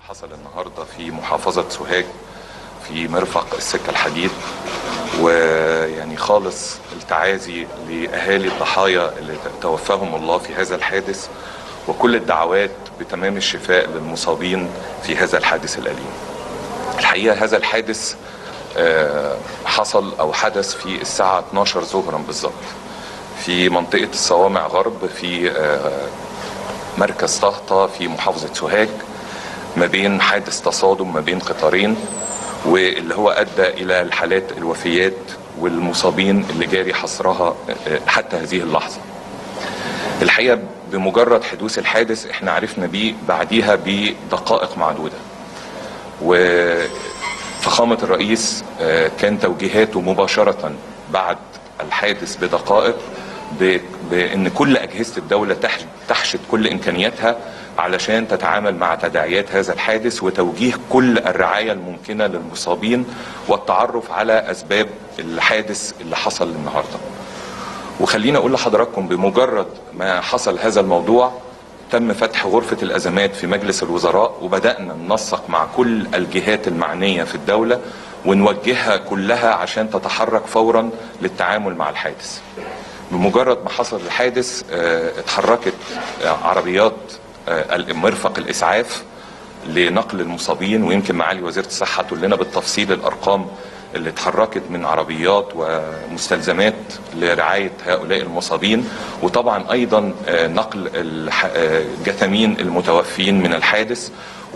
حصل النهارده في محافظة سوهاج في مرفق السكة الحديد ويعني خالص التعازي لأهالي الضحايا اللي توفاهم الله في هذا الحادث وكل الدعوات بتمام الشفاء للمصابين في هذا الحادث الأليم الحقيقة هذا الحادث آه، حصل أو حدث في الساعة 12 ظهرا بالظبط في منطقة الصوامع غرب في آه، مركز طهطة في محافظة سوهاج ما بين حادث تصادم ما بين قطارين واللي هو ادى الى الحالات الوفيات والمصابين اللي جاري حصرها حتى هذه اللحظه. الحقيقه بمجرد حدوث الحادث احنا عرفنا بيه بعديها بدقائق معدوده. وفخامه الرئيس آه، كان توجيهاته مباشره بعد الحادث بدقائق ب- بان كل اجهزه الدوله تح- تحشد كل امكانياتها علشان تتعامل مع تداعيات هذا الحادث وتوجيه كل الرعايه الممكنه للمصابين والتعرف على اسباب الحادث اللي حصل النهارده. وخليني اقول لحضراتكم بمجرد ما حصل هذا الموضوع تم فتح غرفة الأزمات في مجلس الوزراء وبدأنا ننسق مع كل الجهات المعنية في الدولة ونوجهها كلها عشان تتحرك فورا للتعامل مع الحادث بمجرد ما حصل الحادث آه، اتحركت آه، عربيات آه، مرفق الإسعاف لنقل المصابين ويمكن معالي وزيرة الصحة تقول لنا بالتفصيل الأرقام اللي اتحركت من عربيات ومستلزمات لرعاية هؤلاء المصابين وطبعا أيضا آه، نقل الح- آه، جثامين المتوفين من الحادث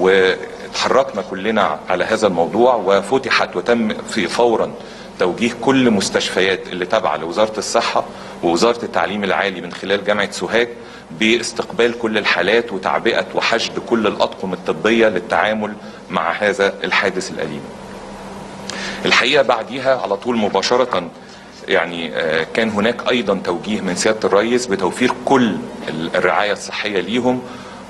وتحركنا كلنا على هذا الموضوع وفتحت وتم في فورا توجيه كل مستشفيات اللي تابعة لوزارة الصحة ووزارة التعليم العالي من خلال جامعة سوهاج باستقبال كل الحالات وتعبئة وحشد كل الأطقم الطبية للتعامل مع هذا الحادث الأليم الحقيقه بعديها على طول مباشره يعني آه، كان هناك ايضا توجيه من سياده الرئيس بتوفير كل ال- الرعايه الصحيه ليهم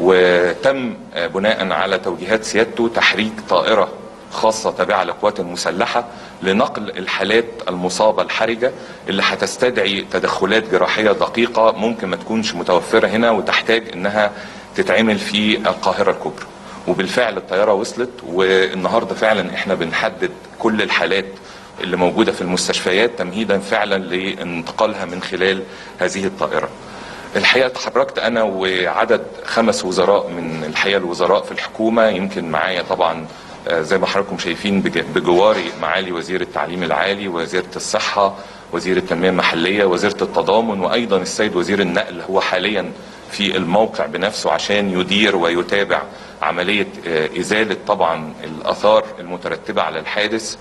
وتم آه، بناء على توجيهات سيادته تحريك طائره خاصه تابعه للقوات المسلحه لنقل الحالات المصابه الحرجه اللي هتستدعي تدخلات جراحيه دقيقه ممكن ما تكونش متوفره هنا وتحتاج انها تتعمل في القاهره الكبرى. وبالفعل الطياره وصلت والنهارده فعلا احنا بنحدد كل الحالات اللي موجوده في المستشفيات تمهيدا فعلا لانتقالها من خلال هذه الطائره. الحقيقه اتحركت انا وعدد خمس وزراء من الحقيقه الوزراء في الحكومه يمكن معايا طبعا آه، زي ما حضراتكم شايفين بج- بجواري معالي وزير التعليم العالي وزيره الصحه وزير التنميه المحليه وزيره التضامن وايضا السيد وزير النقل هو حاليا في الموقع بنفسه عشان يدير ويتابع عمليه آه، ازاله طبعا الاثار المترتبه على الحادث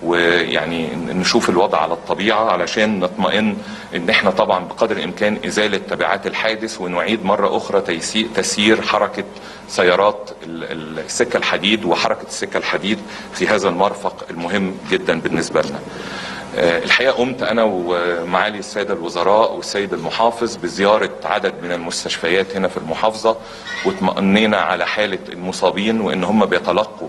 ويعني نشوف الوضع على الطبيعه علشان نطمئن ان احنا طبعا بقدر الامكان ازاله تبعات الحادث ونعيد مره اخرى تيسي- تسيير حركه سيارات ال- ال- السكه الحديد وحركه السكه الحديد في هذا المرفق المهم جدا بالنسبه لنا. آه، الحقيقه قمت انا ومعالي الساده الوزراء والسيد المحافظ بزياره عدد من المستشفيات هنا في المحافظه واطمئنينا على حاله المصابين وان هم بيتلقوا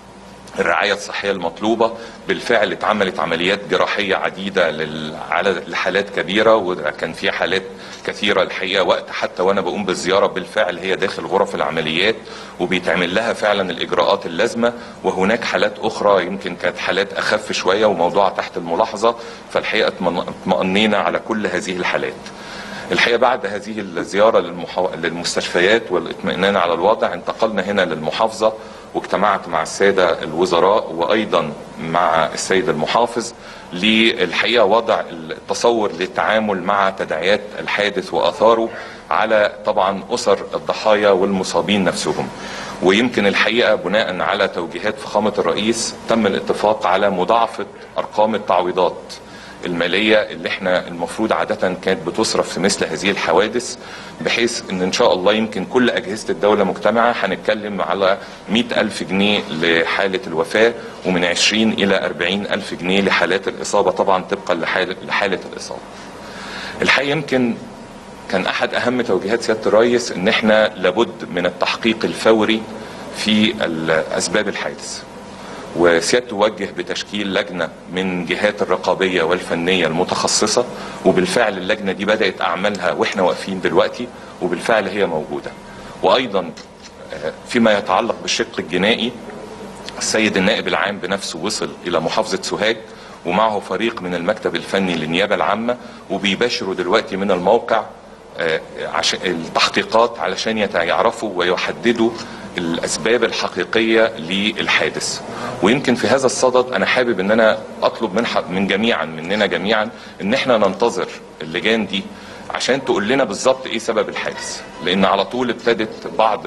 الرعايه الصحيه المطلوبه بالفعل اتعملت عمليات جراحيه عديده لل- على لحالات كبيره وكان في حالات كثيره الحقيقه وقت حتى وانا بقوم بالزياره بالفعل هي داخل غرف العمليات وبيتعمل لها فعلا الاجراءات اللازمه وهناك حالات اخرى يمكن كانت حالات اخف شويه وموضوعه تحت الملاحظه فالحقيقه اطمن- اطمأنينا على كل هذه الحالات. الحقيقه بعد هذه الزياره للمحا... للمستشفيات والاطمئنان على الوضع انتقلنا هنا للمحافظه واجتمعت مع الساده الوزراء وايضا مع السيد المحافظ للحقيقه وضع التصور للتعامل مع تداعيات الحادث واثاره على طبعا اسر الضحايا والمصابين نفسهم. ويمكن الحقيقه بناء على توجيهات فخامه الرئيس تم الاتفاق على مضاعفه ارقام التعويضات المالية اللي احنا المفروض عادة كانت بتصرف في مثل هذه الحوادث بحيث ان ان شاء الله يمكن كل اجهزة الدولة مجتمعة هنتكلم على 100 ألف جنيه لحالة الوفاة ومن 20 إلى 40 ألف جنيه لحالات الإصابة طبعا طبقا لحالة, لحالة الإصابة الحقيقة يمكن كان احد اهم توجيهات سياده الرئيس ان احنا لابد من التحقيق الفوري في اسباب الحادث وسيادته وجه بتشكيل لجنه من جهات الرقابيه والفنيه المتخصصه وبالفعل اللجنه دي بدات اعمالها واحنا واقفين دلوقتي وبالفعل هي موجوده وايضا فيما يتعلق بالشق الجنائي السيد النائب العام بنفسه وصل الى محافظه سوهاج ومعه فريق من المكتب الفني للنيابه العامه وبيباشروا دلوقتي من الموقع عشان التحقيقات علشان يعرفوا ويحددوا الاسباب الحقيقيه للحادث ويمكن في هذا الصدد انا حابب ان انا اطلب من من جميعا مننا جميعا ان احنا ننتظر اللجان دي عشان تقول لنا بالظبط ايه سبب الحادث لان على طول ابتدت بعض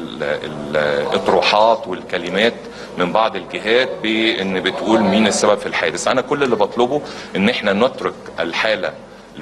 الاطروحات والكلمات من بعض الجهات بان بتقول مين السبب في الحادث انا كل اللي بطلبه ان احنا نترك الحاله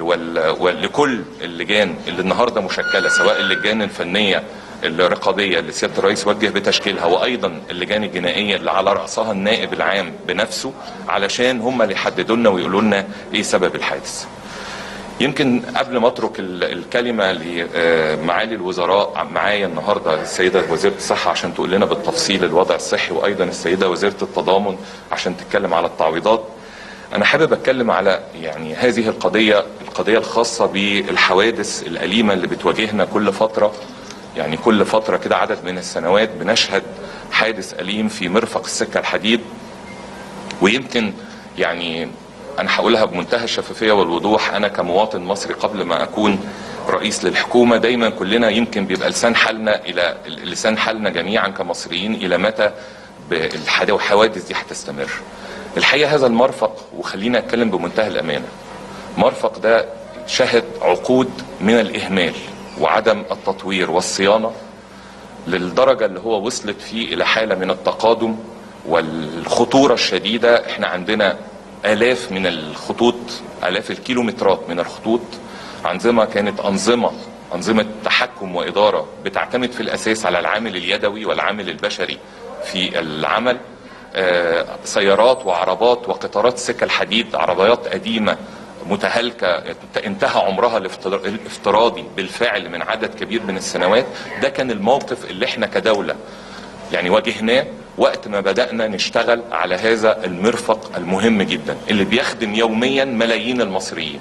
ولكل اللجان اللي النهارده مشكله سواء اللجان الفنيه الرقابيه اللي سياده الرئيس وجه بتشكيلها وايضا اللجان الجنائيه اللي على راسها النائب العام بنفسه علشان هم اللي يحددوا لنا ويقولوا لنا ايه سبب الحادث. يمكن قبل ما اترك الكلمه لمعالي الوزراء معايا النهارده السيده وزيره الصحه عشان تقول لنا بالتفصيل الوضع الصحي وايضا السيده وزيره التضامن عشان تتكلم على التعويضات. انا حابب اتكلم على يعني هذه القضيه القضيه الخاصه بالحوادث الاليمه اللي بتواجهنا كل فتره يعني كل فتره كده عدد من السنوات بنشهد حادث اليم في مرفق السكه الحديد ويمكن يعني انا هقولها بمنتهى الشفافيه والوضوح انا كمواطن مصري قبل ما اكون رئيس للحكومه دايما كلنا يمكن بيبقى لسان حالنا الى لسان حالنا جميعا كمصريين الى متى الحوادث دي هتستمر. الحقيقه هذا المرفق وخلينا اتكلم بمنتهى الامانه. مرفق ده شهد عقود من الاهمال وعدم التطوير والصيانه للدرجه اللي هو وصلت فيه الى حاله من التقادم والخطوره الشديده احنا عندنا الاف من الخطوط الاف الكيلومترات من الخطوط انظمه كانت انظمه انظمه تحكم واداره بتعتمد في الاساس على العامل اليدوي والعامل البشري في العمل آه سيارات وعربات وقطارات سكة الحديد عربيات قديمة متهالكة انتهى عمرها الافتراضي بالفعل من عدد كبير من السنوات ده كان الموقف اللي احنا كدولة يعني واجهناه وقت ما بدأنا نشتغل على هذا المرفق المهم جدا اللي بيخدم يوميا ملايين المصريين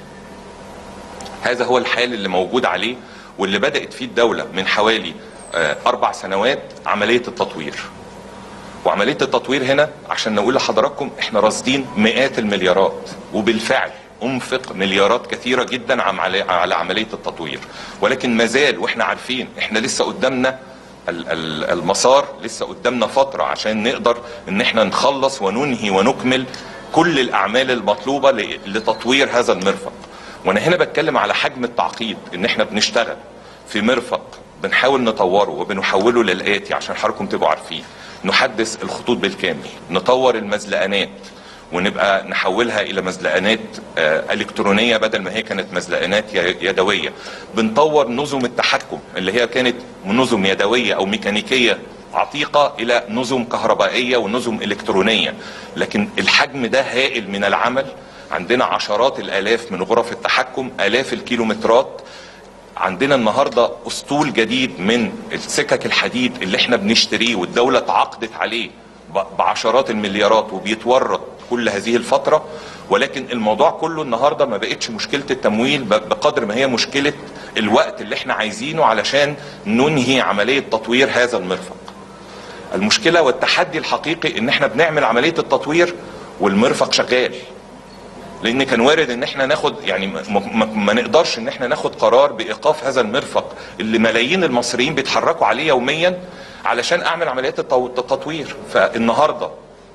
هذا هو الحال اللي موجود عليه واللي بدأت فيه الدولة من حوالي أربع سنوات عملية التطوير وعملية التطوير هنا عشان نقول لحضراتكم احنا راصدين مئات المليارات وبالفعل انفق مليارات كثيرة جدا على عملية التطوير ولكن مازال واحنا عارفين احنا لسه قدامنا المسار لسه قدامنا فترة عشان نقدر ان احنا نخلص وننهي ونكمل كل الاعمال المطلوبة لتطوير هذا المرفق وانا هنا بتكلم على حجم التعقيد ان احنا بنشتغل في مرفق بنحاول نطوره وبنحوله للآتي عشان حضراتكم تبقوا عارفين نحدث الخطوط بالكامل نطور المزلقانات ونبقى نحولها الى مزلقانات الكترونيه بدل ما هي كانت مزلقانات يدويه بنطور نظم التحكم اللي هي كانت نظم يدويه او ميكانيكيه عتيقه الى نظم كهربائيه ونظم الكترونيه لكن الحجم ده هائل من العمل عندنا عشرات الالاف من غرف التحكم الاف الكيلومترات عندنا النهارده اسطول جديد من السكك الحديد اللي احنا بنشتريه والدوله تعاقدت عليه بعشرات المليارات وبيتورط كل هذه الفتره ولكن الموضوع كله النهارده ما بقتش مشكله التمويل بقدر ما هي مشكله الوقت اللي احنا عايزينه علشان ننهي عمليه تطوير هذا المرفق. المشكله والتحدي الحقيقي ان احنا بنعمل عمليه التطوير والمرفق شغال. لان كان وارد ان احنا ناخد يعني ما, ما, ما نقدرش ان احنا ناخد قرار بايقاف هذا المرفق اللي ملايين المصريين بيتحركوا عليه يوميا علشان اعمل عمليات التطوير فالنهارده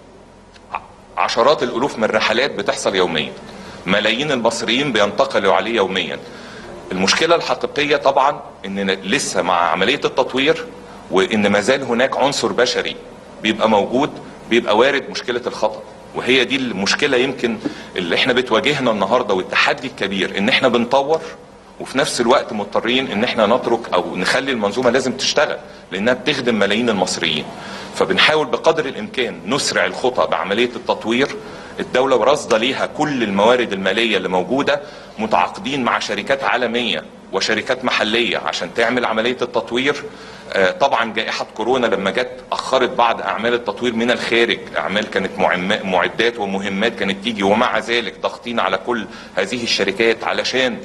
عشرات الالوف من الرحلات بتحصل يوميا ملايين المصريين بينتقلوا عليه يوميا المشكله الحقيقيه طبعا ان لسه مع عمليه التطوير وان ما زال هناك عنصر بشري بيبقى موجود بيبقى وارد مشكله الخطا وهي دي المشكله يمكن اللي احنا بتواجهنا النهارده والتحدي الكبير ان احنا بنطور وفي نفس الوقت مضطرين ان احنا نترك او نخلي المنظومه لازم تشتغل لانها بتخدم ملايين المصريين فبنحاول بقدر الامكان نسرع الخطى بعمليه التطوير الدوله راصده ليها كل الموارد الماليه اللي موجوده متعاقدين مع شركات عالميه وشركات محليه عشان تعمل عمليه التطوير طبعا جائحه كورونا لما جت اخرت بعض اعمال التطوير من الخارج اعمال كانت معدات ومهمات كانت تيجي ومع ذلك ضاغطين على كل هذه الشركات علشان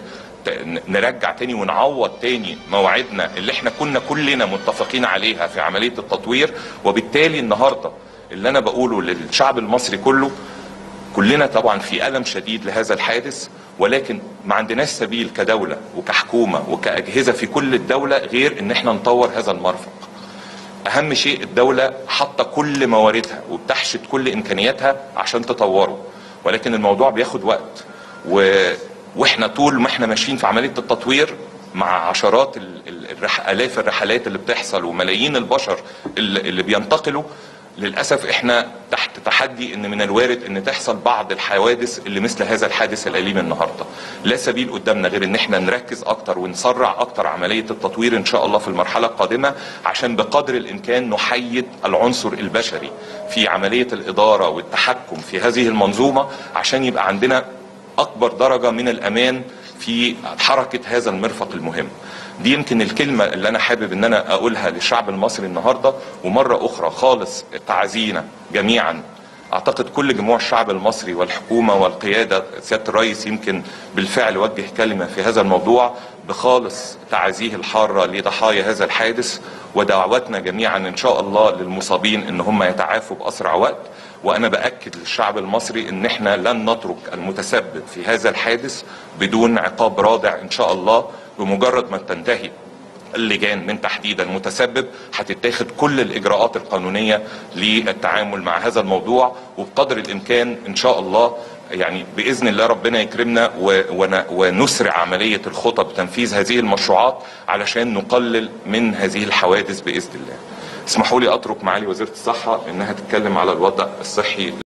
ت- نرجع تاني ونعوض تاني مواعيدنا اللي احنا كنا كلنا متفقين عليها في عمليه التطوير وبالتالي النهارده اللي انا بقوله للشعب المصري كله كلنا طبعا في ألم شديد لهذا الحادث ولكن ما عندناش سبيل كدولة وكحكومة وكأجهزة في كل الدولة غير ان احنا نطور هذا المرفق اهم شيء الدولة حاطة كل مواردها وبتحشد كل امكانياتها عشان تطوره ولكن الموضوع بياخد وقت و... واحنا طول ما احنا ماشيين في عملية التطوير مع عشرات ال... ال- الرح... الاف الرحلات اللي بتحصل وملايين البشر اللي, اللي بينتقلوا للاسف احنا تحت تحدي ان من الوارد ان تحصل بعض الحوادث اللي مثل هذا الحادث الاليم النهارده لا سبيل قدامنا غير ان احنا نركز اكتر ونسرع اكتر عمليه التطوير ان شاء الله في المرحله القادمه عشان بقدر الامكان نحيد العنصر البشري في عمليه الاداره والتحكم في هذه المنظومه عشان يبقى عندنا اكبر درجه من الامان في حركه هذا المرفق المهم دي يمكن الكلمه اللي انا حابب ان انا اقولها للشعب المصري النهارده ومره اخرى خالص تعزينا جميعا اعتقد كل جموع الشعب المصري والحكومه والقياده سياده الرئيس يمكن بالفعل وجه كلمه في هذا الموضوع بخالص تعازيه الحاره لضحايا هذا الحادث ودعواتنا جميعا ان شاء الله للمصابين ان هم يتعافوا باسرع وقت وانا باكد للشعب المصري ان احنا لن نترك المتسبب في هذا الحادث بدون عقاب رادع ان شاء الله بمجرد ما تنتهي اللجان من تحديد المتسبب هتتاخد كل الاجراءات القانونيه للتعامل مع هذا الموضوع وبقدر الامكان ان شاء الله يعني باذن الله ربنا يكرمنا و- ون- ونسرع عمليه الخطى بتنفيذ هذه المشروعات علشان نقلل من هذه الحوادث باذن الله. اسمحوا لي اترك معالي وزيره الصحه انها تتكلم على الوضع الصحي